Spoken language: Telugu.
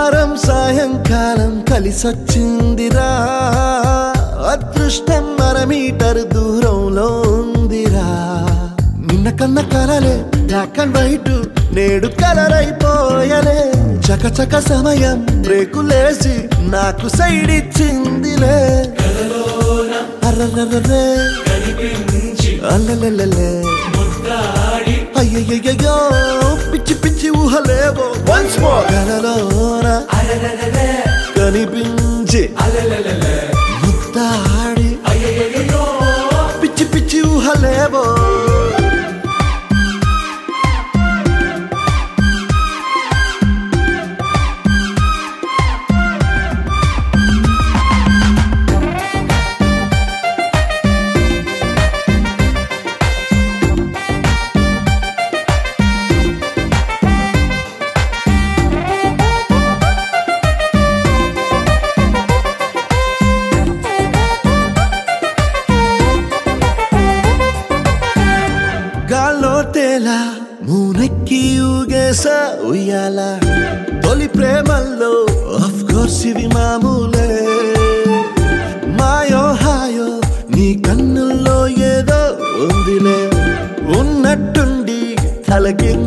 వారం సాయంకాలం కలిసొచ్చిందిరా అదృష్టం అర మీటర్ దూరంలో ఉందిరా నిన్న కన్న కలలే బ్లాక్ అండ్ వైట్ నేడు కలర్ అయిపోయలే చకచక సమయం బ్రేకులేసి నాకు సైడ్ ఇచ్చిందిలే అర్రర్రర్రే అల్లలల్లలే అయ్యయ్యో పిచ్చి పిచ్చి ఊహలేవో వన్స్ మోర్ కలలోన కనిపించి ముద్దాడి పిచ్చి పిచ్చి ఊహలేవో గాల్లో తేలా మూనెక్కి ఊగేసా ఉయ్యాల తొలి ప్రేమల్లో ఆఫ్ కోర్స్ ఇవి మామూలే మాయో హాయో నీ కన్నుల్లో ఏదో ఉందిలే ఉన్నట్టుండి తలకి